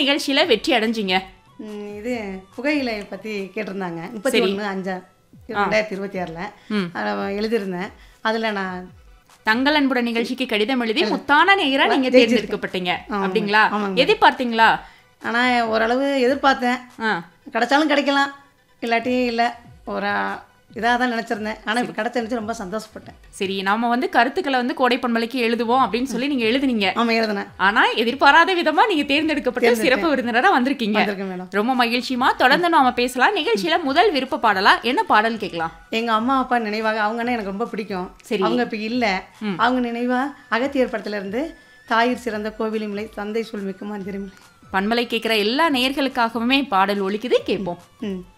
நிகழ்ச்சியில வெற்றி அடைஞ்சீங்க ம், இது புகையிலை பற்றி கேட்டிருந்தாங்க முப்பத்தி சரி. ஒன்று அஞ்சா ரெண்டாயிரத்தி இருபத்தி ஆறில் ம். அதில் எழுதியிருந்தேன் அதில் நான் தங்கள் அன்புடன் நிகழ்ச்சிக்கு கடிதம் எழுதி முத்தான நேரா நீங்க தேர்ந்தெடுக்கப்பட்டீங்க அப்படிங்களா ஆமாங்க. எதிர்பார்த்தீங்களா ஆனால் ஓரளவு எதிர்பார்த்தேன் ஆ கிடைச்சாலும் கிடைக்கலாம் இல்லாட்டி இல்லை ஒரு இதாக தான் நினச்சிருந்தேன் ஆனால் இப்போ கிடைச்சிருந்துச்சு ரொம்ப சந்தோஷப்பட்டேன் சரி நாம வந்து கருத்துக்களை வந்து கோடை பண்பலைக்கு எழுதுவோம் அப்படின்னு சொல்லி நீங்க எழுதுனீங்க ஆமாம் எழுதினேன் ஆனா எதிர்பாராத விதமா நீங்க தேர்ந்தெடுக்கப்பட்டு சிறப்பு விருந்தினரா வந்திருக்கீங்க வந்திருக்கேன் மேடம் ரொம்ப மகிழ்ச்சியுமா தொடர்ந்து நாம பேசலாம் நிகழ்ச்சியில முதல் விருப்ப பாடலா என்ன பாடல் கேட்கலாம் எங்கள் அம்மா அப்பா நினைவாக அவங்கன்னா எனக்கு ரொம்ப பிடிக்கும் சரி. அவங்க இப்போ இல்லை அவங்க நினைவாக அகத்தியர் படத்துல இருந்து தாயிர் சிறந்த கோவிலிமலை தந்தை சொல்மிக்க மந்திரமில்லை பண்பலை கேட்கிற எல்லா நேயர்களுக்காகவுமே பாடல் ஒலிக்குது கேட்போம் ம்